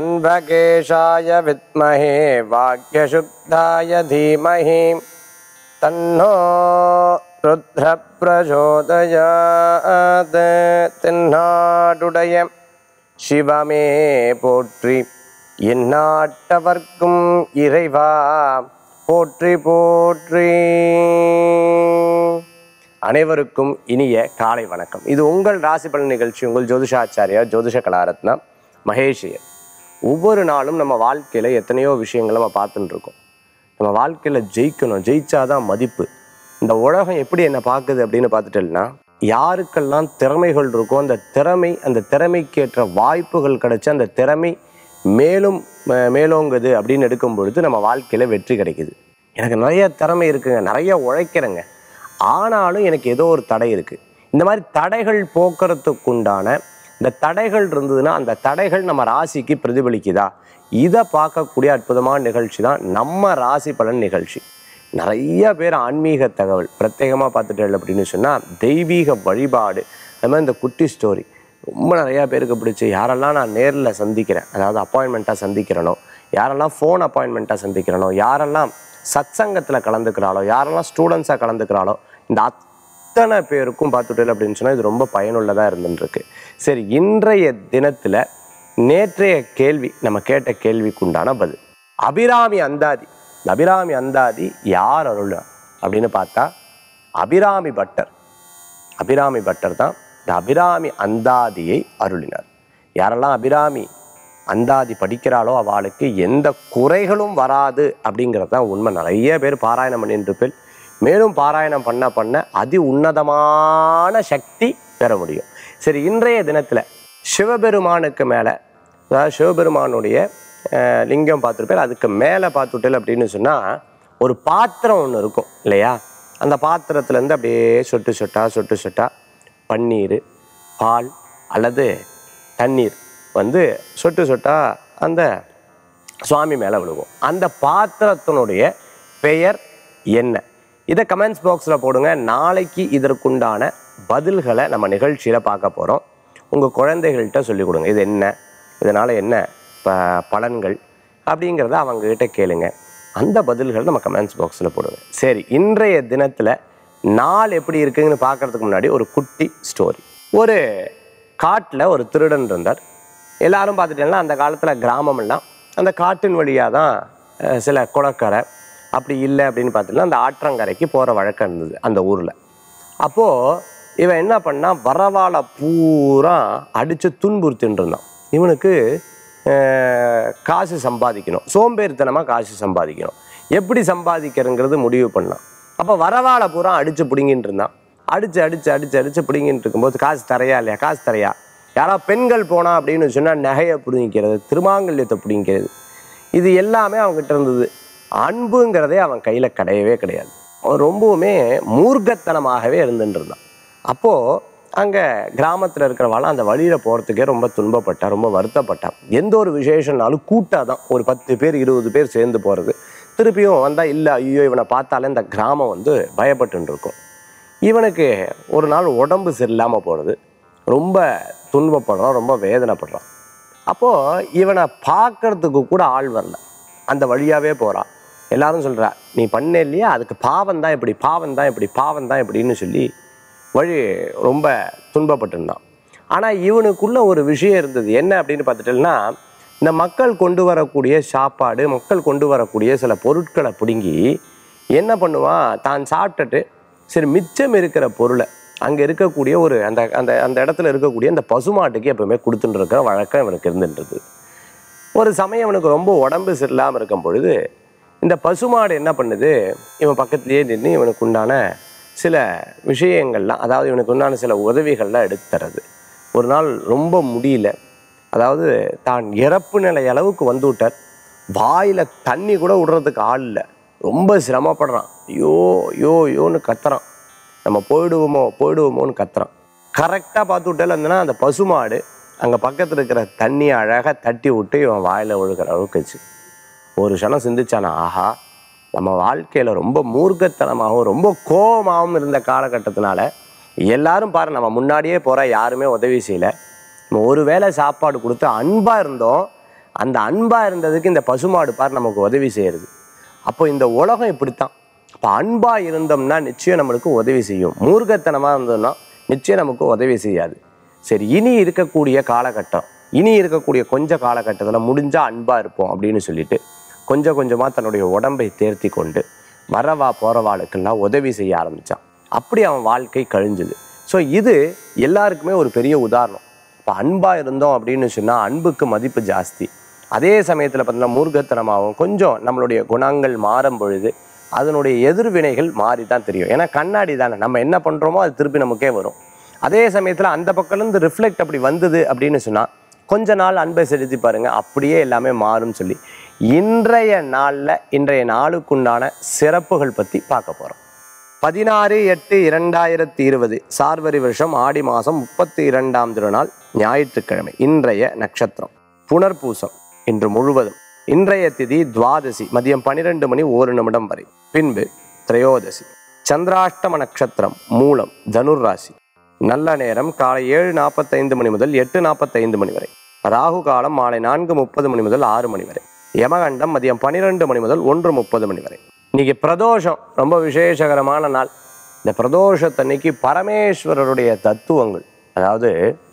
अन्वकेशाय विद्महे वाक्यशुद्धाय धीमहि तन्नो रुद्रप्रचोदयात् தென்னாடுடைய சிவமே போற்றி எந்நாட்டவர்க்கும் இறைவா போற்றி போற்றி அனைவருக்கும் இனிய காலை வணக்கம் இது உங்கள் ராசி பலன் நிகழ்ச்சி உங்கள் ஜோதிஷாச்சாரியா ஜோதிஷ கலாரத்னா மகேஷியர் ஒவ்வொரு நாளும் நம்ம வாழ்க்கையில் எத்தனையோ விஷயங்களை நம்ம பார்த்துட்டு இருக்கோம் நம்ம வாழ்க்கையில் ஜெயிக்கணும் ஜெயிச்சாதான் மதிப்பு இந்த உலகம் எப்படி என்ன பார்க்குது அப்படின்னு பார்த்துட்டேன்னா யாருக்கெல்லாம் திறமைகள் இருக்கோ அந்த திறமை அந்த திறமைக்கேற்ற வாய்ப்புகள் கிடைச்சு அந்த திறமை மேலும் அஹ், மேலோங்குது அப்படின்னு எடுக்கும் பொழுது நம்ம வாழ்க்கையில் வெற்றி கிடைக்குது எனக்கு நிறைய திறமை இருக்குங்க நிறைய உழைக்கிறேங்க ஆனாலும் எனக்கு ஏதோ ஒரு தடை இருக்குது இந்த மாதிரி தடைகள் போக்குறதுக்குண்டான இந்த தடைகள் இருந்ததுன்னா அந்த தடைகள் நம்ம ராசிக்கு பிரதிபலிக்குதா இதை பார்க்கக்கூடிய அற்புதமான நிகழ்ச்சி தான் நம்ம ராசி பலன் நிகழ்ச்சி நிறைய பேர் ஆன்மீக தகவல் பிரத்யேகமாக பார்த்துட்டேன் அப்படின்னு சொன்னால் தெய்வீக வழிபாடு அது மாதிரி இந்த குட்டி ஸ்டோரி ரொம்ப நிறையா பேருக்கு பிடிச்சி யாரெல்லாம் நான் நேரில் சந்திக்கிறேன் அதாவது அப்பாயின்மெண்ட்டாக சந்திக்கிறனோ யாரெல்லாம் ஃபோன் அப்பாயின்மெண்ட்டாக சந்திக்கிறனோ யாரெல்லாம் சத்சங்கத்தில் கலந்துக்கிறாளோ யாரெல்லாம் ஸ்டூடெண்ட்ஸாக கலந்துக்கிறாளோ இந்த அத்தனை பேருக்கும் பார்த்துட்டேன் அப்படின்னு சொன்னால் இது ரொம்ப பயனுள்ளதாக இருந்துருக்கு சரி இன்றைய தினத்தில் நேற்றைய கேள்வி நம்ம கேட்ட கேள்விக்குண்டான பதில் அபிராமி அந்தாதி இந்த அபிராமி அந்தாதி யார் அருள் அப்படின்னு பார்த்தா அபிராமி பட்டர் அபிராமி பட்டர் தான் இந்த அபிராமி அந்தாதியை அருளினார் யாரெல்லாம் அபிராமி அந்தாதி படிக்கிறாளோ அவளுக்கு எந்த குறைகளும் வராது அப்படிங்கிறது தான் உண்மை நிறைய பேர் பாராயணம் பண்ணிட்டு இருப்பேன் மேலும் பாராயணம் பண்ண பண்ண அதி உன்னதமான சக்தி பெற முடியும் சரி இன்றைய தினத்தில் சிவபெருமானுக்கு மேலே அதாவது சிவபெருமானுடைய அஹ், லிங்கம் பார்த்துருப்பேன் அதுக்கு மேலே பார்த்துட்டேன் அப்படின்னு சொன்னால் ஒரு பாத்திரம் ஒன்று இருக்கும் இல்லையா அந்த பாத்திரத்துலேருந்து அப்படியே சொட்டு சொட்டா சொட்டு சொட்டா பன்னீர் பால் அல்லது தண்ணீர் வந்து சொட்டு சொட்டா அந்த சுவாமி மேலே விழுகும் அந்த பாத்திரத்தினுடைய பெயர் என்ன இதை கமெண்ட்ஸ் பாக்ஸில் போடுங்க நாளைக்கு இதற்குண்டான பதில்களை நம்ம நிகழ்ச்சியில் பார்க்க போகிறோம் உங்கள் குழந்தைகள்கிட்ட சொல்லிக் கொடுங்க இது என்ன இதனால் என்ன ப பலன்கள் அப்படிங்கிறத அவங்கக்கிட்ட கேளுங்க அந்த பதில்கள் நம்ம கமெண்ட்ஸ் பாக்ஸில் போடுங்க சரி இன்றைய தினத்தில் நாள் எப்படி இருக்குன்னு பார்க்கறதுக்கு முன்னாடி ஒரு குட்டி ஸ்டோரி ஒரு காட்டில் ஒரு திருடன் இருந்தார் எல்லாரும் பார்த்துட்டீங்கன்னா அந்த காலத்தில் கிராமமெல்லாம் அந்த காட்டின் வழியாக தான் அஹ், சில குளக்கரை அப்படி இல்லை அப்படின்னு பார்த்துட்டா அந்த ஆற்றங்கரைக்கு போகிற வழக்கம் இருந்தது அந்த ஊரில் அப்போது இவன் என்ன பண்ணான் வரவாளை பூரா அடித்து துன்புறுத்தின்னு இருந்தான் இவனுக்கு அஹ், காசு சம்பாதிக்கணும் சோம்பேறித்தனமாக காசு சம்பாதிக்கணும் எப்படி சம்பாதிக்கிறங்கிறது முடிவு பண்ணான் அப்போ வரவாளை பூரா அடித்து பிடுங்கின்னு இருந்தான் அடித்து அடித்து அடித்து அடித்து பிடுங்கிட்டு இருக்கும்போது காசு தரையா இல்லையா காசு தரையா யாராவது பெண்கள் போனா அப்படின்னு சொன்னால் நகையை பிடுங்கிக்கிறது திருமாங்கல்யத்தை பிடுங்கிக்கிறது இது எல்லாமே அவங்ககிட்ட இருந்தது அன்புங்கிறதே அவன் கையில் கிடையவே கிடையாது அவன் ரொம்பவுமே மூர்க்கத்தனமாகவே இருந்துட்டு இருந்தான் அப்போது அங்கே கிராமத்தில் இருக்கிறவாள் அந்த வழியில் போகிறதுக்கே ரொம்ப துன்பப்பட்டான் ரொம்ப வருத்தப்பட்டான் எந்த ஒரு விசேஷம்னாலும் கூட்டாக தான் ஒரு பத்து பேர் இருபது பேர் சேர்ந்து போகிறது திருப்பியும் வந்தால் இல்லை ஐயோ இவனை பார்த்தாலே இந்த கிராமம் வந்து பயப்பட்டுன்னு இருக்கும் இவனுக்கு ஒரு நாள் உடம்பு சரியில்லாமல் போகிறது ரொம்ப துன்பப்படுறான் ரொம்ப வேதனைப்படுறான் அப்போது இவனை பார்க்கறதுக்கு கூட ஆள் வரல அந்த வழியாகவே போகிறான் எல்லாரும் சொல்கிறா நீ பண்ண இல்லையா அதுக்கு பாவம் தான் இப்படி பாவம் தான் இப்படி பாவம் தான் இப்படின்னு சொல்லி வழி ரொம்ப துன்பப்பட்டிருந்தான் ஆனால் இவனுக்குள்ள ஒரு விஷயம் இருந்தது என்ன அப்படின்னு பார்த்துட்டேன்னா இந்த மக்கள் கொண்டு வரக்கூடிய சாப்பாடு மக்கள் கொண்டு வரக்கூடிய சில பொருட்களை பிடுங்கி என்ன பண்ணுவான் தான் சாப்பிட்டுட்டு சரி மிச்சம் இருக்கிற பொருளை அங்கே இருக்கக்கூடிய ஒரு அந்த அந்த அந்த இடத்துல இருக்கக்கூடிய அந்த பசுமாட்டுக்கு எப்பவுமே கொடுத்துட்டு இருக்கிற வழக்கம் இவனுக்கு இருந்துன்றது ஒரு சமயம் இவனுக்கு ரொம்ப உடம்பு சரியில்லாமல் இருக்கும் பொழுது இந்த பசுமாடு என்ன பண்ணுது இவன் பக்கத்துலேயே நின்று இவனுக்கு உண்டான சில விஷயங்கள்லாம் அதாவது இவனுக்கு உண்டான சில உதவிகள்லாம் எடுத்து தர்றது ஒரு நாள் ரொம்ப முடியல அதாவது தான் இறப்பு நிலை அளவுக்கு வந்து விட்டார் வாயில் தண்ணி கூட விடுறதுக்கு ஆள் இல்லை ரொம்ப சிரமப்படுறான் ஐயோ ஐயோ ஐயோன்னு கத்துறான் நம்ம போயிடுவோமோ போயிடுவோமோன்னு கத்துறான் கரெக்டாக பார்த்து விட்டால இருந்தனா அந்த பசுமாடு அங்கே பக்கத்தில் இருக்கிற தண்ணியை அழகாக தட்டி விட்டு இவன் வாயில் ஒழுகிற அளவுக்கு வச்சு ஒரு க்ஷணம் சிந்திச்சானா ஆஹா நம்ம வாழ்க்கையில் ரொம்ப மூர்க்கத்தனமாகவும் ரொம்ப கோபமாகவும் இருந்த காலகட்டத்தினால எல்லாரும் பாரு நம்ம முன்னாடியே போகிற யாருமே உதவி செய்யலை நம்ம ஒரு வேளை சாப்பாடு கொடுத்து அன்பாக இருந்தோம் அந்த அன்பாக இருந்ததுக்கு இந்த பசுமாடு பார் நமக்கு உதவி செய்கிறது அப்போ இந்த உலகம் இப்படித்தான் இப்போ அன்பாக இருந்தோம்னா நிச்சயம் நம்மளுக்கு உதவி செய்யும் மூர்க்கத்தனமாக இருந்தோம்னா நிச்சயம் நமக்கு உதவி செய்யாது சரி இனி இருக்கக்கூடிய காலகட்டம் இனி இருக்கக்கூடிய கொஞ்ச காலகட்டத்தில் முடிஞ்சால் அன்பாக இருப்போம் அப்படின்னு சொல்லிட்டு கொஞ்சம் கொஞ்சமாக தன்னுடைய உடம்பை தேர்த்தி கொண்டு வரவா போகிறவாளுக்கெல்லாம் உதவி செய்ய ஆரம்பித்தான் அப்படி அவன் வாழ்க்கை கழிஞ்சுது ஸோ இது எல்லாருக்குமே ஒரு பெரிய உதாரணம் இப்போ அன்பாக இருந்தோம் அப்படின்னு சொன்னால் அன்புக்கு மதிப்பு ஜாஸ்தி அதே சமயத்தில் பார்த்தீங்கன்னா மூர்க்கத்தனமாகவும் கொஞ்சம் நம்மளுடைய குணங்கள் மாறும் பொழுது அதனுடைய எதிர்வினைகள் மாறி தான் தெரியும் ஏன்னா கண்ணாடி தானே நம்ம என்ன பண்ணுறோமோ அது திருப்பி நமக்கே வரும் அதே சமயத்தில் அந்த பக்கம்லேருந்து ரிஃப்ளெக்ட் அப்படி வந்தது அப்படின்னு சொன்னால் கொஞ்ச நாள் அன்பை செலுத்தி பாருங்க அப்படியே எல்லாமே மாறும் சொல்லி இன்றைய நாளில் இன்றைய நாளுக்குண்டான சிறப்புகள் பற்றி பார்க்க போகிறோம் பதினாறு எட்டு இரண்டாயிரத்தி இருபது சார்வரி வருஷம் ஆடி மாதம் முப்பத்தி இரண்டாம் திருநாள் ஞாயிற்றுக்கிழமை இன்றைய நட்சத்திரம் புனர்பூசம் இன்று முழுவதும் இன்றைய திதி துவாதசி மதியம் பன்னிரெண்டு மணி ஒரு நிமிடம் வரை பின்பு திரையோதசி சந்திராஷ்டம நட்சத்திரம் மூலம் தனுர் ராசி நல்ல நேரம் காலை ஏழு நாற்பத்தைந்து மணி முதல் எட்டு நாற்பத்தைந்து மணி வரை ராகு காலம் மாலை நான்கு முப்பது மணி முதல் ஆறு மணி வரை யமகண்டம் மதியம் பன்னிரெண்டு மணி முதல் ஒன்று முப்பது மணி வரை இன்னைக்கு பிரதோஷம் ரொம்ப விசேஷகரமான நாள் இந்த பிரதோஷத்தன்னைக்கு பரமேஸ்வரருடைய தத்துவங்கள் அதாவது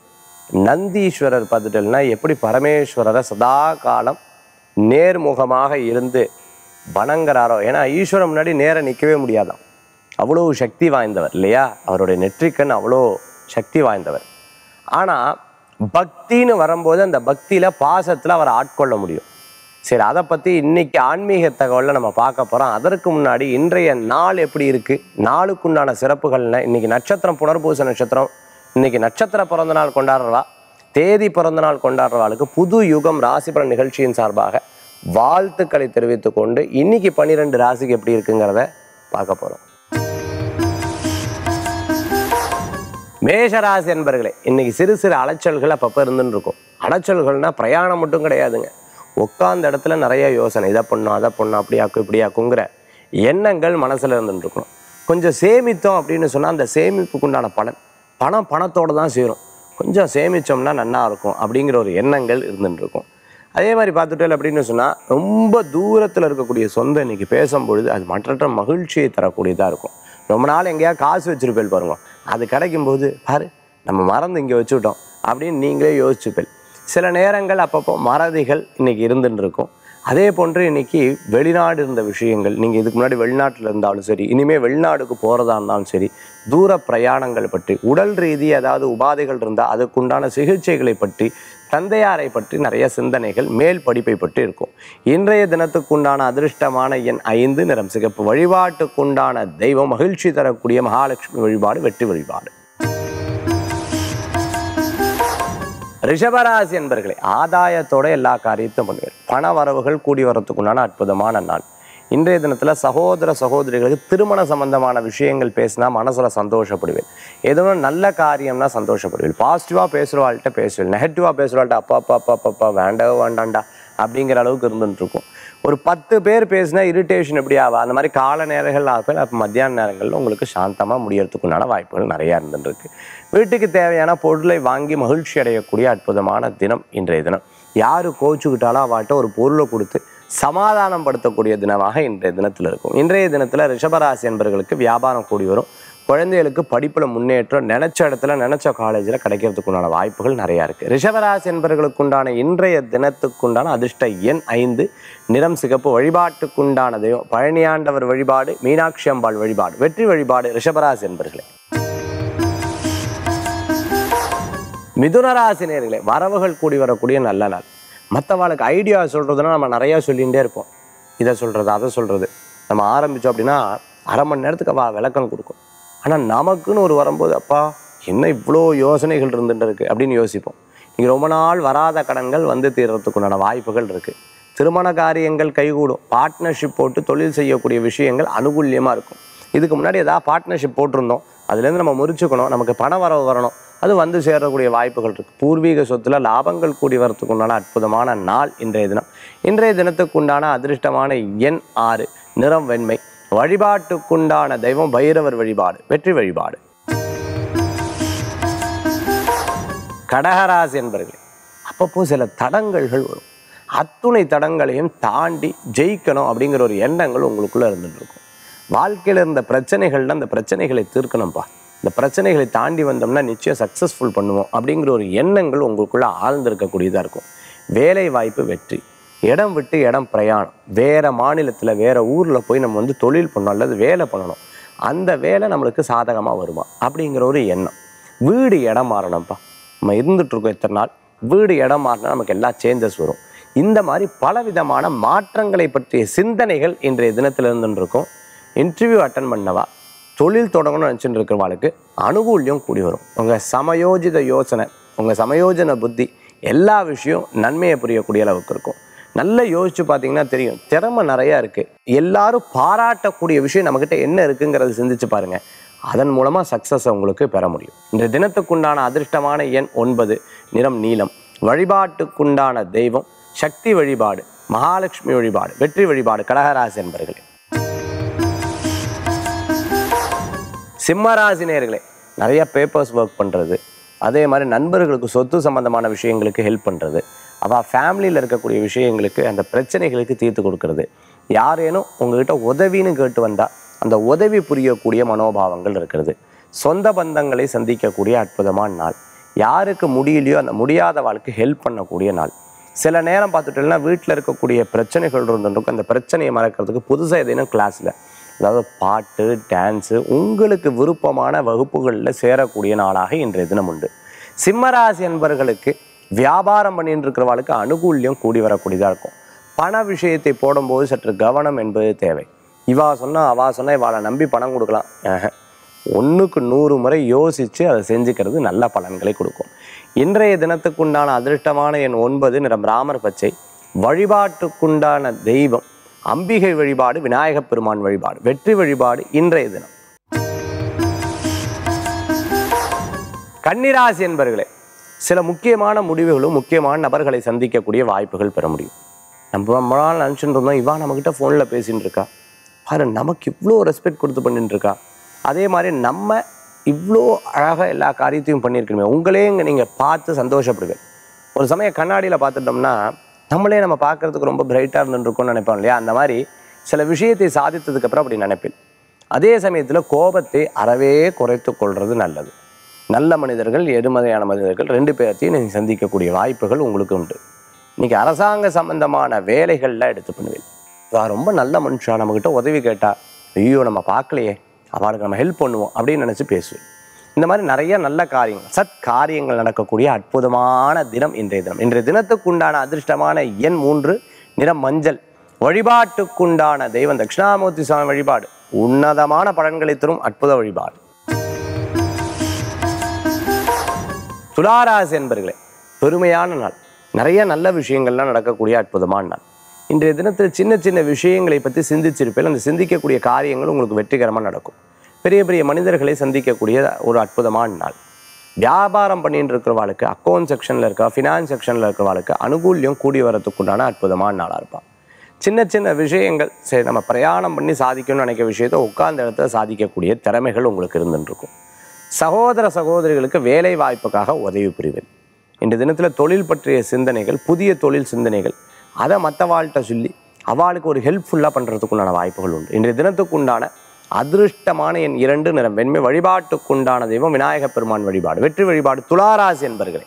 நந்தீஸ்வரர் பார்த்துட்டேன்னா எப்படி பரமேஸ்வரரை சதா காலம் நேர்முகமாக இருந்து வணங்குறாரோ ஏன்னா ஈஸ்வரன் முன்னாடி நேரா நிற்கவே முடியாதாம் அவ்வளோ சக்தி வாய்ந்தவர் இல்லையா அவருடைய நெற்றிக்கண் அவ்வளோ சக்தி வாய்ந்தவர் ஆனால் பக்தின்னு வரும்போது அந்த பக்தியில் பாசத்தில் அவரை ஆட்கொள்ள முடியும் சரி அதை பற்றி இன்னைக்கு ஆன்மீக தகவலில் நம்ம பார்க்க போகிறோம் அதற்கு முன்னாடி இன்றைய நாள் எப்படி இருக்குது நாளுக்குண்டான சிறப்புகள்னு இன்னைக்கு நட்சத்திரம் புனர்பூச நட்சத்திரம் இன்னைக்கு நட்சத்திர பிறந்த நாள் கொண்டாடுறவா தேதி பிறந்த நாள் கொண்டாடுறவாளுக்கு புது யுகம் ராசி பலன் நிகழ்ச்சியின் சார்பாக வாழ்த்துக்களை தெரிவித்துக் கொண்டு இன்னைக்கு பன்னிரெண்டு ராசிக்கு எப்படி இருக்குங்கிறத பார்க்க போகிறோம் மேஷராசி என்பர்களே இன்னைக்கு சிறு சிறு அலைச்சல்கள் அப்பப்போ இருந்துன்னு இருக்கும் அலைச்சல்கள்னா பிரயாணம் மட்டும் கிடையாதுங்க உட்கார்ந்த இடத்துல நிறைய யோசனை இதை பண்ணும் அதை பண்ணும் அப்படியாக்கும் இப்படியாக்குங்கிற எண்ணங்கள் மனசில் இருந்துட்டு இருக்கணும் கொஞ்சம் சேமித்தோம் அப்படின்னு சொன்னால் அந்த சேமிப்புக்குண்டான பலன் பணம் பணத்தோடு தான் சேரும் கொஞ்சம் சேமித்தோம்னா நல்லா இருக்கும் அப்படிங்கிற ஒரு எண்ணங்கள் இருந்துட்டு இருக்கும் அதே மாதிரி பார்த்துட்டேன் அப்படின்னு சொன்னால் ரொம்ப தூரத்தில் இருக்கக்கூடிய சொந்தம் இன்னைக்கு பேசும்பொழுது அது மற்ற மகிழ்ச்சியை தரக்கூடியதாக இருக்கும் ரொம்ப நாள் எங்கேயா காசு வச்சிருப்பேன் பாருங்க அது கிடைக்கும்போது பாரு நம்ம மறந்து இங்கே வச்சுவிட்டோம் அப்படின்னு நீங்களே யோசிச்சுப்பேன் சில நேரங்கள் அப்பப்போ மறதிகள் இன்னைக்கு இருந்துட்டு இருக்கும் அதே போன்று இன்னைக்கு வெளிநாடு இருந்த விஷயங்கள் நீங்கள் இதுக்கு முன்னாடி வெளிநாட்டில் இருந்தாலும் சரி இனிமேல் வெளிநாடுக்கு போகிறதா இருந்தாலும் சரி தூர பிரயாணங்கள் பற்றி உடல் ரீதி ஏதாவது உபாதைகள் இருந்தால் அதுக்குண்டான சிகிச்சைகளை பற்றி தந்தையாரை பற்றி நிறைய சிந்தனைகள் மேல் படிப்பை பற்றி இருக்கும் இன்றைய தினத்துக்குண்டான அதிர்ஷ்டமான எண் ஐந்து நிறம் சிகப்பு வழிபாட்டுக்குண்டான தெய்வம் மகிழ்ச்சி தரக்கூடிய மகாலட்சுமி வழிபாடு வெற்றி வழிபாடு ரிஷபராசி என்பர்களே ஆதாயத்தோட எல்லா காரியத்தையும் பண்ணுவீர் பண வரவுகள் கூடி வரத்துக்குண்டான அற்புதமான நாள் இன்றைய தினத்தில் சகோதர சகோதரிகளுக்கு திருமண சம்பந்தமான விஷயங்கள் பேசினா மனசில் சந்தோஷப்படுவேன் ஏதோ ஒரு நல்ல காரியம்னா சந்தோஷப்படுவேன் பாசிட்டிவாக பேசுகிறவாள்கிட்ட பேசுவேன் நெகட்டிவாக பேசுகிறவாள்கிட்ட அப்பா அப்பா அப்பா அப்பா அப்பா வேண்டவே வேண்டாண்டா அப்படிங்கிற அளவுக்கு இருந்துட்டு இருக்கும் ஒரு பத்து பேர் பேசினா இரிட்டேஷன் எப்படி ஆவா அந்த மாதிரி கால நேரங்கள் ஆகும் அப்போ மத்தியான நேரங்களில் உங்களுக்கு சாந்தமாக முடியறதுக்குண்டான வாய்ப்புகள் நிறையா இருந்துட்டு இருக்கு வீட்டுக்கு தேவையான பொருளை வாங்கி மகிழ்ச்சி அடையக்கூடிய அற்புதமான தினம் இன்றைய தினம் யார் கோச்சுக்கிட்டாலும் அவள்கிட்ட ஒரு பொருளை கொடுத்து சமாதானம் படுத்தக்கூடிய தினமாக இன்றைய தினத்தில் இருக்கும் இன்றைய தினத்தில் ரிஷபராசி என்பவர்களுக்கு வியாபாரம் கூடி வரும் குழந்தைகளுக்கு படிப்பில் முன்னேற்றம் நினைச்ச இடத்துல நினைச்ச காலேஜில் கிடைக்கிறதுக்குண்டான வாய்ப்புகள் நிறையா இருக்குது ரிஷபராசி என்பவர்களுக்குண்டான இன்றைய தினத்துக்குண்டான அதிர்ஷ்ட எண் ஐந்து நிறம் சிகப்பு வழிபாட்டுக்குண்டான தெய்வம் பழனியாண்டவர் வழிபாடு மீனாட்சி அம்பாள் வழிபாடு வெற்றி வழிபாடு ரிஷபராசி என்பர்களே மிதுனராசி நேர்களே வரவுகள் கூடி வரக்கூடிய நல்ல நாள் மற்றவாளுக்கு ஐடியா சொல்கிறதுனா நம்ம நிறையா சொல்லிகிட்டே இருப்போம் இதை சொல்கிறது அதை சொல்கிறது நம்ம ஆரம்பித்தோம் அப்படின்னா அரை மணி நேரத்துக்கு அவள் விளக்கம் கொடுக்கும் ஆனால் நமக்குன்னு ஒரு வரும்போது அப்பா என்ன இவ்வளோ யோசனைகள் இருந்துட்டு இருக்கு அப்படின்னு யோசிப்போம் நீங்கள் ரொம்ப நாள் வராத கடன்கள் வந்து தீர்றதுக்குண்டான வாய்ப்புகள் இருக்குது திருமண காரியங்கள் கைகூடும் பார்ட்னர்ஷிப் போட்டு தொழில் செய்யக்கூடிய விஷயங்கள் அனுகூல்யமாக இருக்கும் இதுக்கு முன்னாடி ஏதாவது பார்ட்னர்ஷிப் போட்டிருந்தோம் அதுலேருந்து நம்ம முறிச்சுக்கணும் நமக்கு பண வரவு வரணும் அது வந்து சேரக்கூடிய வாய்ப்புகள் இருக்குது பூர்வீக சொத்துல லாபங்கள் கூடி வரத்துக்கு உண்டான அற்புதமான நாள் இன்றைய தினம் இன்றைய தினத்துக்கு உண்டான அதிர்ஷ்டமான எண் ஆறு நிறம் வெண்மை வழிபாட்டுக்குண்டான தெய்வம் பைரவர் வழிபாடு வெற்றி வழிபாடு கடகராசி என்பர்களே அப்பப்போ சில தடங்கல்கள் வரும் அத்துணை தடங்களையும் தாண்டி ஜெயிக்கணும் அப்படிங்கிற ஒரு எண்ணங்கள் உங்களுக்குள்ளே இருந்துட்டு இருக்கும் வாழ்க்கையில் இருந்த பிரச்சனைகள்ல அந்த பிரச்சனைகளை தீர்க்கணும்ப்பா இந்த பிரச்சனைகளை தாண்டி வந்தோம்னா நிச்சயம் சக்ஸஸ்ஃபுல் பண்ணுவோம் அப்படிங்கிற ஒரு எண்ணங்கள் உங்களுக்குள்ள ஆழ்ந்திருக்கக்கூடியதாக இருக்கும் வேலை வாய்ப்பு வெற்றி இடம் விட்டு இடம் பிரயாணம் வேற மாநிலத்தில் வேற ஊரில் போய் நம்ம வந்து தொழில் பண்ணணும் அல்லது வேலை பண்ணணும் அந்த வேலை நம்மளுக்கு சாதகமாக வருமா அப்படிங்கிற ஒரு எண்ணம் வீடு இடம் மாறணும்ப்பா நம்ம இருந்துட்டு இருக்கோம் இத்தனை நாள் வீடு இடம் மாறினா நமக்கு எல்லா சேஞ்சஸ் வரும் இந்த மாதிரி பலவிதமான மாற்றங்களை பற்றிய சிந்தனைகள் இன்றைய தினத்தில் இருந்துட்டு இருக்கும் இன்டர்வியூ அட்டன் பண்ணவா தொழில் தொடங்கணும்னு நினச்சிட்டு இருக்கிறவாளுக்கு அனுகூல்யம் கூடி வரும் உங்கள் சமயோஜித யோசனை உங்கள் சமயோஜன புத்தி எல்லா விஷயம் நன்மையை புரியக்கூடிய அளவுக்கு இருக்கும் நல்லா யோசிச்சு பார்த்தீங்கன்னா தெரியும் திறமை நிறையா இருக்குது எல்லாரும் பாராட்டக்கூடிய விஷயம் நம்மக்கிட்ட என்ன இருக்குங்கிறத சிந்திச்சு பாருங்க அதன் மூலமாக சக்ஸஸை உங்களுக்கு பெற முடியும் இந்த தினத்துக்குண்டான அதிர்ஷ்டமான எண் ஒன்பது நிறம் நீலம் வழிபாட்டுக்குண்டான தெய்வம் சக்தி வழிபாடு மகாலட்சுமி வழிபாடு வெற்றி வழிபாடு கடகராசி என்பர்களே சிம்மராசி நேயர்களே நிறைய பேப்பர்ஸ் ஒர்க் பண்ணுறது அதே மாதிரி நண்பர்களுக்கு சொத்து சம்பந்தமான விஷயங்களுக்கு ஹெல்ப் பண்ணுறது அவள் ஃபேமிலியில் இருக்கக்கூடிய விஷயங்களுக்கு அந்த பிரச்சனைகளுக்கு தீர்த்து கொடுக்கறது யாரேனும் உங்ககிட்ட உதவின்னு கேட்டு வந்தால் அந்த உதவி புரியக்கூடிய மனோபாவங்கள் இருக்கிறது சொந்த பந்தங்களை சந்திக்கக்கூடிய அற்புதமான நாள் யாருக்கு முடியலையோ அந்த முடியாத வாழ்க்கை ஹெல்ப் பண்ணக்கூடிய நாள் சில நேரம் பார்த்துட்டோம்னா வீட்டில் இருக்கக்கூடிய பிரச்சனைகள் இருந்துருக்கும் அந்த பிரச்சனையை மறக்கிறதுக்கு புதுசாக ஏதேனும் கிளாஸில் அதாவது பாட்டு டான்ஸு உங்களுக்கு விருப்பமான வகுப்புகளில் சேரக்கூடிய நாளாக இன்றைய தினம் உண்டு சிம்மராசி என்பர்களுக்கு வியாபாரம் பண்ணிட்டு இருக்கிறவர்களுக்கு அனுகூல்யம் கூடி வரக்கூடியதாக இருக்கும் பண விஷயத்தை போடும்போது சற்று கவனம் என்பது தேவை இவா சொன்னா அவா சொன்னா இவாளை நம்பி பணம் கொடுக்கலாம் ஆஹா. ஒண்ணுக்கு நூறு முறை யோசித்து அதை செஞ்சுக்கிறது நல்ல பலன்களை கொடுக்கும் இன்றைய தினத்துக்குண்டான அதிர்ஷ்டமான எண் ஒன்பது நிறம் ராமர் பச்சை வழிபாட்டுக்குண்டான தெய்வம் அம்பிகை வழிபாடு விநாயகப் பெருமான் வழிபாடு வெற்றி வழிபாடு இன்றைய தினம் கன்னிராசி என்பர்களே சில முக்கியமான முடிவுகளும் முக்கியமான நபர்களை சந்திக்கக்கூடிய வாய்ப்புகள் பெற முடியும் நம்ம ரொம்ப நாள் நினச்சிட்டு இருந்தோம் இவா நம்மக்கிட்ட ஃபோனில் பேசின்னு இருக்கா பாரு நமக்கு இவ்வளோ ரெஸ்பெக்ட் கொடுத்து பண்ணிட்டு இருக்கா அதே மாதிரி நம்ம இவ்வளோ அழகாக எல்லா காரியத்தையும் பண்ணியிருக்கணுமே உங்களே இங்கே நீங்கள் பார்த்து சந்தோஷப்படுவேன் ஒரு சமயம் கண்ணாடியில் பார்த்துட்டோம்னா நம்மளே நம்ம பார்க்கறதுக்கு ரொம்ப பிரைட்டாக இருந்துருக்கோம்னு நினைப்போம் இல்லையா அந்த மாதிரி சில விஷயத்தை சாதித்ததுக்கப்புறம் அப்படி நினைப்பேன் அதே சமயத்தில் கோபத்தை அறவே குறைத்து கொள்வது நல்லது நல்ல மனிதர்கள் எருமதையான மனிதர்கள் ரெண்டு பேர்த்தையும் நீங்கள் சந்திக்கக்கூடிய வாய்ப்புகள் உங்களுக்கு உண்டு இன்னைக்கு அரசாங்க சம்பந்தமான வேலைகள்லாம் எடுத்து பண்ணுவேன் நான் ரொம்ப நல்ல மனுஷா நம்மக்கிட்ட உதவி கேட்டா ஐயோ நம்ம பார்க்கலையே அவளுக்கு நம்ம ஹெல்ப் பண்ணுவோம் அப்படின்னு நினச்சி பேசுவேன் இந்த மாதிரி நிறைய நல்ல காரியங்கள் சத் காரியங்கள் நடக்கக்கூடிய அற்புதமான தினம் இன்றைய தினம் இன்றைய தினத்துக்குண்டான அதிர்ஷ்டமான எண் மூன்று நிறம் மஞ்சள் வழிபாட்டுக்குண்டான தெய்வம் தட்சிணாமூர்த்தி சுவாமி வழிபாடு உன்னதமான பலன்களை தரும் அற்புத வழிபாடு துளாராசி என்பர்களே பெருமையான நாள் நிறைய நல்ல விஷயங்கள்லாம் நடக்கக்கூடிய அற்புதமான நாள் இன்றைய தினத்தில் சின்ன சின்ன விஷயங்களை பற்றி சிந்திச்சிருப்பேன் அந்த சிந்திக்கக்கூடிய காரியங்கள் உங்களுக்கு வெற்றிகரமாக நடக்கும் பெரிய பெரிய மனிதர்களை சந்திக்கக்கூடிய ஒரு அற்புதமான நாள் வியாபாரம் பண்ணிட்டு இருக்கிறவாளுக்கு அக்கௌண்ட் செக்ஷனில் இருக்கா ஃபினான்ஸ் செக்ஷனில் இருக்கிறவாளுக்கு அனுகூல்யம் கூடி வரத்துக்குண்டான அற்புதமான நாளாக இருப்பான் சின்ன சின்ன விஷயங்கள் சரி நம்ம பிரயாணம் பண்ணி சாதிக்கணும்னு நினைக்கிற விஷயத்தை உட்கார்ந்த இடத்துல சாதிக்கக்கூடிய திறமைகள் உங்களுக்கு இருந்துட்டு இருக்கும் சகோதர சகோதரிகளுக்கு வேலை வாய்ப்புக்காக உதவி புரிவேன் இந்த தினத்தில் தொழில் பற்றிய சிந்தனைகள் புதிய தொழில் சிந்தனைகள் அதை மற்றவாள்கிட்ட சொல்லி அவளுக்கு ஒரு ஹெல்ப்ஃபுல்லாக பண்ணுறதுக்குண்டான வாய்ப்புகள் உண்டு இன்றைய தினத்துக்குண்டான அதிருஷ்டமான என் இரண்டு நிறம் வெண்மை வழிபாட்டுக்குண்டான தெய்வம் விநாயகப் பெருமான் வழிபாடு வெற்றி வழிபாடு துளாராசி என்பர்களே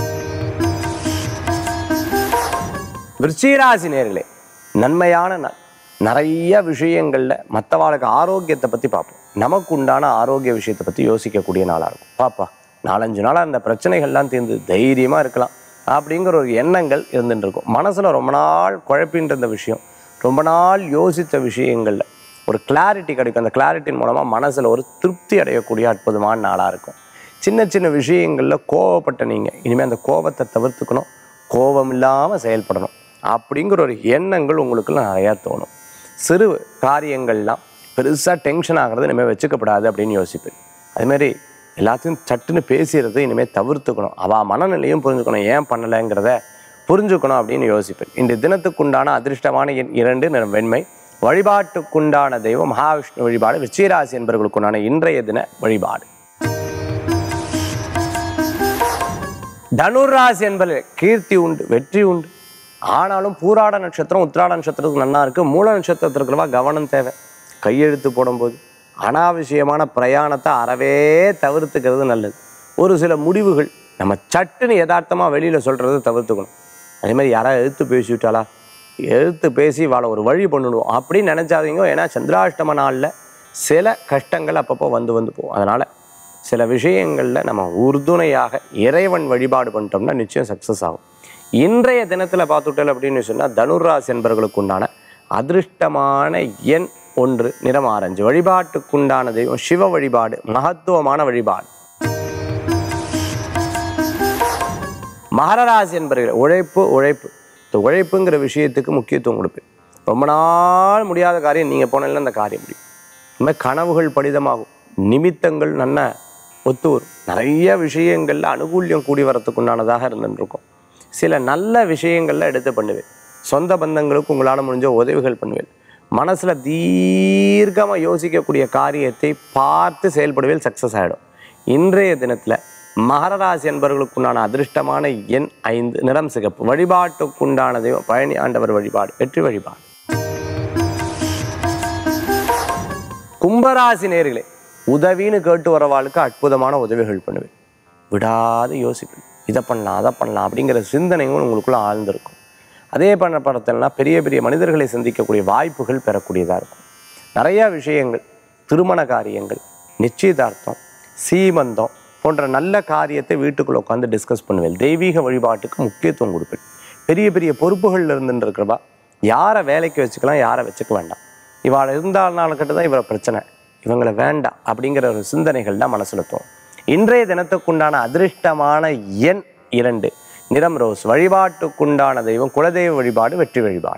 விருச்சிகராசி நேர்களே நன்மையான நாள் நிறைய விஷயங்களில் மற்றவாளுக்கு ஆரோக்கியத்தை பற்றி பார்ப்போம் நமக்கு உண்டான ஆரோக்கிய விஷயத்தை பற்றி யோசிக்கக்கூடிய நாளாக இருக்கும் பாப்பா நாலஞ்சு நாளாக அந்த பிரச்சனைகள்லாம் தீர்ந்து தைரியமாக இருக்கலாம் அப்படிங்கிற ஒரு எண்ணங்கள் இருந்துட்டு இருக்கும் மனசில் ரொம்ப நாள் குழப்பின்ற இந்த விஷயம் ரொம்ப நாள் யோசித்த விஷயங்களில் ஒரு கிளாரிட்டி கிடைக்கும் அந்த கிளாரிட்டின் மூலமாக மனசில் ஒரு திருப்தி அடையக்கூடிய அற்புதமான நாளாக இருக்கும் சின்ன சின்ன விஷயங்களில் கோவப்பட்ட நீங்கள் இனிமேல் அந்த கோபத்தை தவிர்த்துக்கணும் கோபம் இல்லாமல் செயல்படணும் அப்படிங்கிற ஒரு எண்ணங்கள் உங்களுக்குள்ள நிறையா தோணும் சிறு காரியங்கள்லாம் பெருசாக டென்ஷன் ஆகிறது இனிமேல் வச்சுக்கப்படாது அப்படின்னு யோசிப்பேன் அதுமாரி எல்லாத்தையும் சட்டுன்னு பேசுறது இனிமேல் தவிர்த்துக்கணும் அவள் மனநிலையும் புரிஞ்சுக்கணும் ஏன் பண்ணலைங்கிறத புரிஞ்சுக்கணும் அப்படின்னு யோசிப்பேன் இந்த தினத்துக்குண்டான அதிர்ஷ்டமான எண் இரண்டு நிறம் வெண்மை வழிபாட்டுக்குண்டான தெய்வம் மகாவிஷ்ணு வழிபாடு விச்சயராசி என்பவர்களுக்குண்டான இன்றைய தின வழிபாடு தனுராசி என்பது கீர்த்தி உண்டு வெற்றி உண்டு ஆனாலும் பூராட நட்சத்திரம் உத்திராட நட்சத்திரத்துக்கு நன்னா இருக்கு மூல நட்சத்திரத்திற்குள்ளவா கவனம் தேவை கையெழுத்து போடும்போது அனாவசியமான பிரயாணத்தை அறவே தவிர்த்துக்கிறது நல்லது ஒரு சில முடிவுகள் நம்ம சட்டுன்னு யதார்த்தமாக வெளியில் சொல்கிறத தவிர்த்துக்கணும் அதே மாதிரி யாராவது எழுத்து பேசி விட்டாளா எழுத்து பேசி வாழ ஒரு வழி பண்ணிடுவோம் அப்படின்னு நினச்சாதீங்க ஏன்னா சந்திராஷ்டம நாளில் சில கஷ்டங்கள் அப்பப்போ வந்து வந்து போகும் அதனால் சில விஷயங்களில் நம்ம உறுதுணையாக இறைவன் வழிபாடு பண்ணிட்டோம்னா நிச்சயம் சக்ஸஸ் ஆகும் இன்றைய தினத்தில் பார்த்துட்டல் அப்படின்னு சொன்னால் தனுராசி என்பவர்களுக்கு உண்டான அதிர்ஷ்டமான எண் ஒன்று நிறம் ஆரஞ்சு வழிபாட்டுக்குண்டான தெய்வம் சிவ வழிபாடு மகத்துவமான வழிபாடு மகரராசி என்பவர்கள் உழைப்பு உழைப்பு இந்த உழைப்புங்கிற விஷயத்துக்கு முக்கியத்துவம் கொடுப்பேன் ரொம்ப நாள் முடியாத காரியம் நீங்கள் போனாலும் அந்த காரியம் முடியும் இந்த மாதிரி கனவுகள் படிதமாகும் நிமித்தங்கள் நல்ல ஒத்து வரும் நிறைய விஷயங்களில் அனுகூல்யம் கூடி வரத்துக்கு உண்டானதாக இருந்துருக்கும் சில நல்ல விஷயங்களில் எடுத்து பண்ணுவேன் சொந்த பந்தங்களுக்கு உங்களால் முடிஞ்ச உதவிகள் பண்ணுவேன் மனசில் தீர்க்கமாக யோசிக்கக்கூடிய காரியத்தை பார்த்து செயல்படுவேல் சக்ஸஸ் ஆகிடும் இன்றைய தினத்தில் மகரராசி என்பவர்களுக்குண்டான அதிர்ஷ்டமான எண் ஐந்து நிறம் சிகப்பு வழிபாட்டுக்குண்டான தெய்வம் பழனி ஆண்டவர் வழிபாடு வெற்றி வழிபாடு கும்பராசி நேர்களே உதவின்னு கேட்டு வரவாளுக்கு அற்புதமான உதவிகள் பண்ணுவேன் விடாது யோசிப்பேன் இதை பண்ணலாம் அதை பண்ணலாம் அப்படிங்கிற சிந்தனையும் உங்களுக்குள்ள ஆழ்ந்திருக்கும் அதே பண்ண படத்தில்னா பெரிய பெரிய மனிதர்களை சந்திக்கக்கூடிய வாய்ப்புகள் பெறக்கூடியதாக இருக்கும் நிறையா விஷயங்கள் திருமண காரியங்கள் நிச்சயதார்த்தம் சீமந்தம் போன்ற நல்ல காரியத்தை வீட்டுக்குள்ள உட்காந்து டிஸ்கஸ் பண்ணுவேன் தெய்வீக வழிபாட்டுக்கு முக்கியத்துவம் கொடுப்பேன் பெரிய பெரிய பொறுப்புகளில் இருந்துட்டு இருக்கிறவா யாரை வேலைக்கு வச்சுக்கலாம் யாரை வச்சுக்க வேண்டாம் இவாள் இருந்தாலும் கிட்ட தான் இவரை பிரச்சனை இவங்களை வேண்டாம் அப்படிங்கிற ஒரு சிந்தனைகள் தான் மனசுல தோணும் இன்றைய தினத்துக்குண்டான அதிர்ஷ்டமான எண் இரண்டு நிறம் ரோஸ் வழிபாட்டுக்குண்டான தெய்வம் குலதெய்வ வழிபாடு வெற்றி வழிபாடு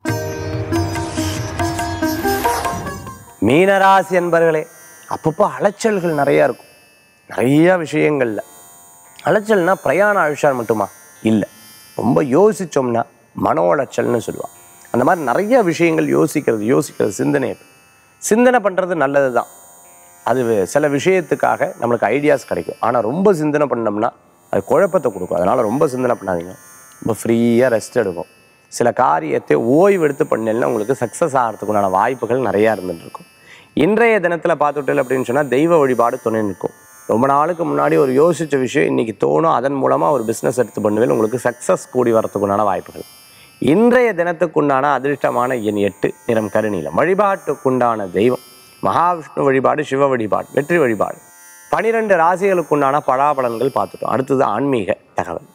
மீனராசி என்பர்களே அப்பப்போ அலைச்சல்கள் நிறைய இருக்கும் நிறைய விஷயங்கள்ல அலைச்சல்னா பிரயாண அழிச்சால் மட்டுமா இல்லை ரொம்ப யோசிச்சோம்னா மன உளைச்சல்னு சொல்லுவாள் அந்த மாதிரி நிறைய விஷயங்கள் யோசிக்கிறது யோசிக்கிறது சிந்தனை சிந்தனை பண்ணுறது நல்லது தான் அது வே- சில விஷயத்துக்காக நம்மளுக்கு ஐடியாஸ் கிடைக்கும் ஆனால் ரொம்ப சிந்தனை பண்ணோம்னா அது குழப்பத்தை கொடுக்கும் அதனால் ரொம்ப சிந்தனை பண்ணாதீங்க ரொம்ப ஃப்ரீயாக ரெஸ்ட் எடுக்கும் சில காரியத்தை ஓய்வு எடுத்து பண்ணலைன்னா உங்களுக்கு சக்ஸஸ் ஆகிறதுக்குண்டான வாய்ப்புகள் நிறையா இருந்துட்டு இருக்கும் இன்றைய தினத்தில் பார்த்துட்டல் அப்படின்னு சொன்னால் தெய்வ வழிபாடு துணை நிற்கும் ரொம்ப நாளுக்கு முன்னாடி ஒரு யோசித்த விஷயம் இன்னைக்கு தோணும் அதன் மூலமாக ஒரு பிஸ்னஸ் எடுத்து பண்ணுவேன் உங்களுக்கு சக்ஸஸ் கூடி வரத்துக்குண்டான வாய்ப்புகள் இன்றைய தினத்துக்குண்டான அதிர்ஷ்டமான எண் எட்டு நிறம் கருநீலம் வழிபாட்டுக்குண்டான தெய்வம் மகாவிஷ்ணு வழிபாடு சிவ வழிபாடு வெற்றி வழிபாடு பனிரெண்டு ராசிகளுக்குண்டான பலாபலன்கள் பார்த்துட்டோம் அடுத்தது ஆன்மீக தகவல்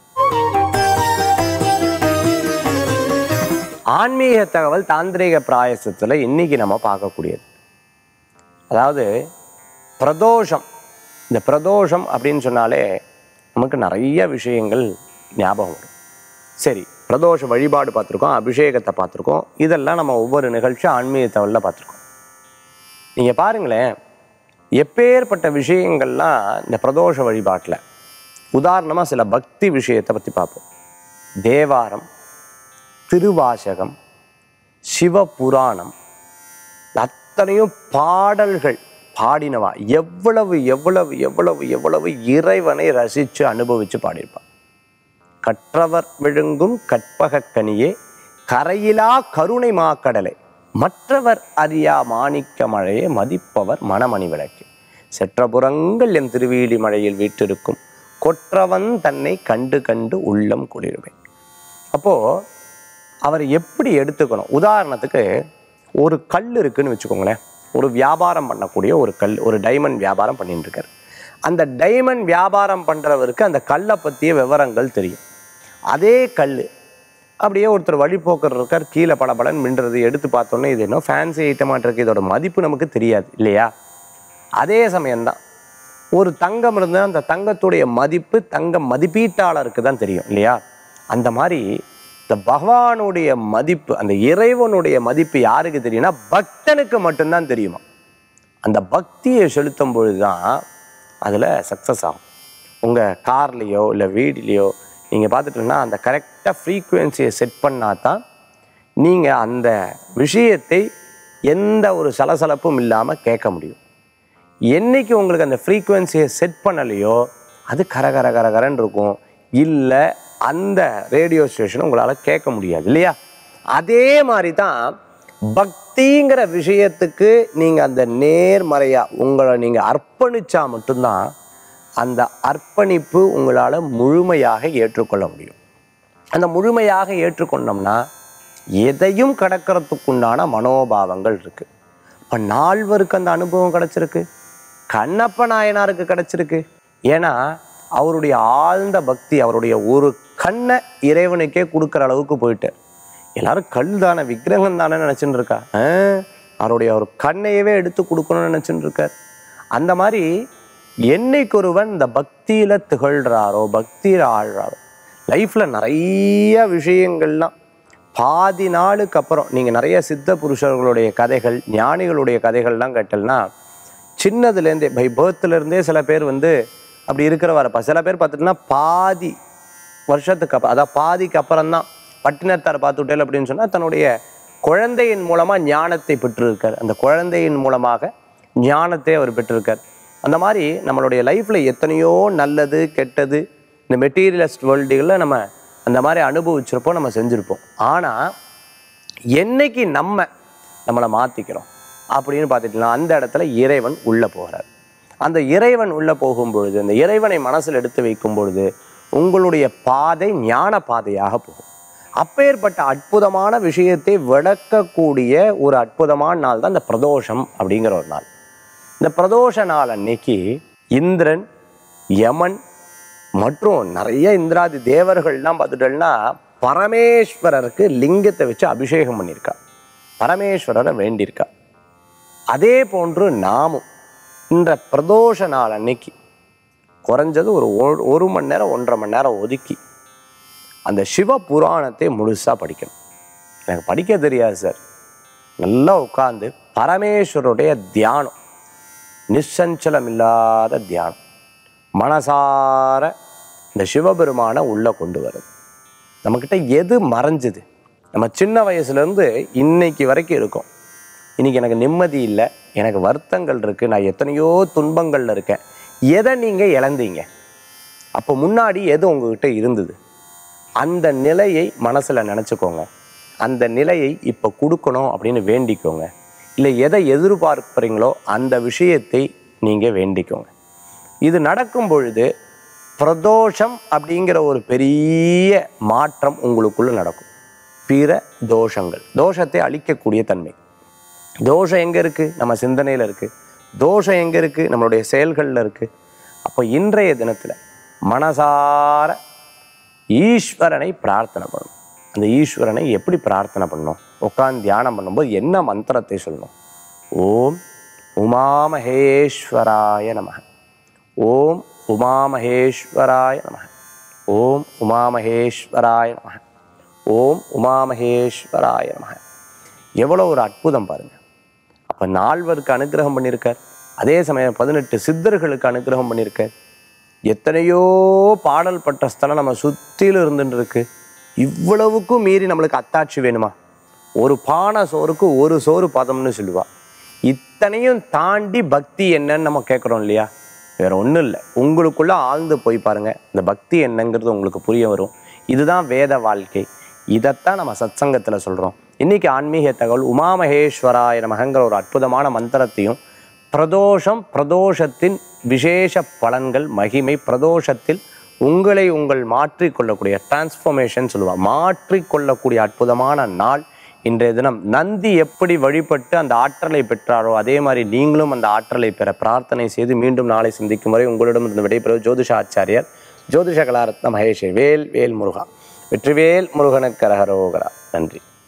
ஆன்மீக தகவல் தாந்திரிக பிராயசத்தில் இன்னைக்கு நம்ம பார்க்கக்கூடியது அதாவது பிரதோஷம் இந்த பிரதோஷம் அப்படின்னு சொன்னாலே நமக்கு நிறைய விஷயங்கள் ஞாபகம் வரும் சரி பிரதோஷ வழிபாடு பார்த்துருக்கோம் அபிஷேகத்தை பார்த்துருக்கோம் இதெல்லாம் நம்ம ஒவ்வொரு நிகழ்ச்சி ஆன்மீக தகவலில் பார்த்துருக்கோம் நீங்கள் பாருங்களேன் எப்பேற்பட்ட விஷயங்கள்லாம் இந்த பிரதோஷ வழிபாட்டில் உதாரணமாக சில பக்தி விஷயத்தை பற்றி பார்ப்போம் தேவாரம் திருவாசகம் சிவபுராணம் அத்தனையும் பாடல்கள் பாடினவா எவ்வளவு எவ்வளவு எவ்வளவு எவ்வளவு இறைவனை ரசித்து அனுபவித்து பாடியிருப்பான் கற்றவர் விழுங்கும் கற்பகக் கனியே கரையிலா கருணை மாக்கடலை மற்றவர் அறியா மாணிக்க மழையே மதிப்பவர் மணமணி விளக்கு செற்றபுறங்கள் என் திருவீழி மழையில் வீற்றிருக்கும் கொற்றவன் தன்னை கண்டு கண்டு உள்ளம் குளிருவேன் அப்போ அவர் எப்படி எடுத்துக்கணும் உதாரணத்துக்கு ஒரு கல் இருக்குன்னு வச்சுக்கோங்களேன் ஒரு வியாபாரம் பண்ணக்கூடிய ஒரு கல் ஒரு டைமண்ட் வியாபாரம் பண்ணிட்டு இருக்காரு அந்த டைமண்ட் வியாபாரம் பண்ணுறவருக்கு அந்த கல்லை பற்றிய விவரங்கள் தெரியும் அதே கல் அப்படியே ஒருத்தர் வழிபோக்கர் இருக்கார் கீழே பளபளன்னு மின்றது எடுத்து பார்த்தோன்னே இது என்ன ஃபேன்சி ஐட்டமாட்டு இருக்கு இதோட மதிப்பு நமக்கு தெரியாது இல்லையா அதே சமயம்தான் ஒரு தங்கம் இருந்தால் அந்த தங்கத்துடைய மதிப்பு தங்க மதிப்பீட்டாளருக்கு தான் தெரியும் இல்லையா அந்த மாதிரி இந்த பகவானுடைய மதிப்பு அந்த இறைவனுடைய மதிப்பு யாருக்கு தெரியும்னா பக்தனுக்கு மட்டும்தான் தெரியுமா அந்த பக்தியை செலுத்தும் பொழுது தான் அதில் சக்ஸஸ் ஆகும் உங்கள் கார்லேயோ இல்லை வீட்லேயோ நீங்கள் பார்த்துட்டீங்கன்னா அந்த கரெக்டாக ஃப்ரீக்குவென்சியை செட் பண்ணால் தான் நீங்கள் அந்த விஷயத்தை எந்த ஒரு சலசலப்பும் இல்லாமல் கேட்க முடியும் என்னைக்கு உங்களுக்கு அந்த ஃப்ரீக்குவென்சியை செட் பண்ணலையோ அது கர கர கர கரன்னு இருக்கும் இல்லை அந்த ரேடியோ ஸ்டேஷனை உங்களால் கேட்க முடியாது இல்லையா அதே மாதிரி தான் பக்திங்கிற விஷயத்துக்கு நீங்கள் அந்த நேர்மறையாக உங்களை நீங்கள் அர்ப்பணிச்சா மட்டும்தான் அந்த அர்ப்பணிப்பு உங்களால் முழுமையாக ஏற்றுக்கொள்ள முடியும் அந்த முழுமையாக ஏற்றுக்கொண்டோம்னா எதையும் கடக்கிறதுக்குண்டான மனோபாவங்கள் இருக்கு இப்போ நால்வருக்கு அந்த அனுபவம் கிடைச்சிருக்கு கண்ணப்ப நாயனாருக்கு கிடைச்சிருக்கு ஏன்னா அவருடைய ஆழ்ந்த பக்தி அவருடைய ஒரு கண்ணை இறைவனுக்கே கொடுக்குற அளவுக்கு போயிட்டார் எல்லாரும் கல் தானே விக்கிரகம் தானே நினச்சின்னு இருக்கா ஆ, அவருடைய ஒரு கண்ணையவே எடுத்து கொடுக்கணும்னு நினச்சின்னு இருக்கார் அந்த மாதிரி என்னைக்கு ஒருவன் இந்த பக்தியில திகழ்றாரோ பக்தியில ஆழ்றாரோ லைஃப்ல நிறைய விஷயங்கள்லாம் பாதி நாளுக்கு அப்புறம் நீங்க நிறைய சித்த புருஷர்களுடைய கதைகள் ஞானிகளுடைய கதைகள்லாம் கேட்டல்னா சின்னதுலேருந்தே பை இருந்தே சில பேர் வந்து அப்படி இருக்கிறவரப்பா சில பேர் பார்த்துட்டுனா பாதி வருஷத்துக்கு அப்புறம் அதாவது பாதிக்கு அப்புறம் தான் பட்டினத்தார் பார்த்துட்டேல் அப்படின்னு சொன்னால் தன்னுடைய குழந்தையின் மூலமாக ஞானத்தை பெற்றிருக்கார் அந்த குழந்தையின் மூலமாக ஞானத்தை அவர் பெற்றிருக்கார் அந்த மாதிரி நம்மளுடைய லைஃப்பில் எத்தனையோ நல்லது கெட்டது இந்த மெட்டீரியலிஸ்ட் வேர்ல்டுகளில் நம்ம அந்த மாதிரி அனுபவிச்சிருப்போம் நம்ம செஞ்சுருப்போம் ஆனால் என்னைக்கு நம்ம நம்மளை மாற்றிக்கிறோம் அப்படின்னு பார்த்துட்டோம்னா அந்த இடத்துல இறைவன் உள்ளே போகிறார் அந்த இறைவன் உள்ளே போகும் பொழுது அந்த இறைவனை மனசில் எடுத்து வைக்கும் பொழுது உங்களுடைய பாதை ஞான பாதையாக போகும் அப்பேற்பட்ட அற்புதமான விஷயத்தை விளக்கக்கூடிய ஒரு அற்புதமான நாள் தான் இந்த பிரதோஷம் அப்படிங்கிற ஒரு நாள் இந்த பிரதோஷ நாள் அன்னைக்கு இந்திரன் யமன் மற்றும் நிறைய இந்திராதி தேவர்கள்லாம் பார்த்துட்டோம்னா பரமேஸ்வரருக்கு லிங்கத்தை வச்சு அபிஷேகம் பண்ணியிருக்கா பரமேஸ்வரரை வேண்டியிருக்கா அதே போன்று நாமும் இந்த பிரதோஷ நாள் அன்னைக்கு குறைஞ்சது ஒரு ஒரு- ஒரு மணி நேரம் ஒன்றரை மணி நேரம் ஒதுக்கி அந்த சிவ புராணத்தை முழுசாக படிக்கணும் எனக்கு படிக்க தெரியாது சார் நல்லா உட்காந்து பரமேஸ்வருடைய தியானம் நிச்சஞ்சலம் இல்லாத தியானம் மனசார இந்த சிவபெருமானை உள்ளே கொண்டு வருது நம்மக்கிட்ட எது மறைஞ்சுது நம்ம சின்ன வயசுலேருந்து இன்னைக்கு வரைக்கும் இருக்கோம் இன்னைக்கு எனக்கு நிம்மதி இல்லை எனக்கு வருத்தங்கள் இருக்குது நான் எத்தனையோ துன்பங்களில் இருக்கேன் எதை நீங்கள் இழந்தீங்க அப்போ முன்னாடி எது உங்ககிட்ட இருந்தது அந்த நிலையை மனசில் நினச்சிக்கோங்க அந்த நிலையை இப்போ கொடுக்கணும் அப்படின்னு வேண்டிக்கோங்க இல்லை எதை எதிர்பார்க்குறீங்களோ அந்த விஷயத்தை நீங்கள் வேண்டிக்கோங்க இது நடக்கும் பொழுது பிரதோஷம் அப்படிங்கிற ஒரு பெரிய மாற்றம் உங்களுக்குள்ள நடக்கும் பிற தோஷங்கள் தோஷத்தை அழிக்கக்கூடிய தன்மை தோஷம் எங்கே இருக்குது நம்ம சிந்தனையில் இருக்குது தோஷம் எங்கே இருக்குது நம்மளுடைய செயல்களில் இருக்குது அப்போ இன்றைய தினத்தில் மனசார ஈஸ்வரனை பிரார்த்தனை பண்ணணும் அந்த ஈஸ்வரனை எப்படி பிரார்த்தனை பண்ணணும் உட்காந்து தியானம் பண்ணும்போது என்ன மந்திரத்தை சொல்லணும் ஓம் உமாமகேஸ்வராய நம ஓம் உமாமகேஸ்வராய நம ஓம் உமாமகேஸ்வராய நம ஓம் உமாமகேஸ்வராய நம எவ்வளோ ஒரு அற்புதம் பாருங்க அப்போ நால்வருக்கு அனுக்கிரகம் பண்ணியிருக்கார் அதே சமயம் பதினெட்டு சித்தர்களுக்கு அனுக்கிரகம் பண்ணியிருக்கார் எத்தனையோ பாடல் பட்ட ஸ்தலம் நம்ம சுற்றிலும் இருந்துட்டு இருக்கு இவ்வளவுக்கும் மீறி நம்மளுக்கு அத்தாட்சி வேணுமா ஒரு பானை சோறுக்கு ஒரு சோறு பதம்னு சொல்லுவா இத்தனையும் தாண்டி பக்தி என்னன்னு நம்ம கேட்குறோம் இல்லையா வேற ஒன்றும் இல்லை உங்களுக்குள்ள ஆழ்ந்து போய் பாருங்க இந்த பக்தி என்னங்கிறது உங்களுக்கு புரிய வரும் இதுதான் வேத வாழ்க்கை இதைத்தான் நம்ம சத்சங்கத்தில் சொல்கிறோம் இன்னைக்கு ஆன்மீக தகவல் உமாமகேஸ்வராய நமகங்கிற ஒரு அற்புதமான மந்திரத்தையும் பிரதோஷம் பிரதோஷத்தின் விசேஷ பலன்கள் மகிமை பிரதோஷத்தில் உங்களை உங்கள் மாற்றிக்கொள்ளக்கூடிய டிரான்ஸ்ஃபர்மேஷன் சொல்லுவாள் மாற்றிக்கொள்ளக்கூடிய அற்புதமான நாள் இன்றைய தினம் நந்தி எப்படி வழிபட்டு அந்த ஆற்றலை பெற்றாரோ அதே மாதிரி நீங்களும் அந்த ஆற்றலை பெற பிரார்த்தனை செய்து மீண்டும் நாளை சிந்திக்கும் வரை உங்களிடம் இருந்து விடைபெறுவது ஜோதிஷ ஆச்சாரியர் ஜோதிஷ கலாரத்ன மகேஷ் வேல் வேல் முருகா வெற்றிவேல் முருகனுக்கு கரகரோகரா நன்றி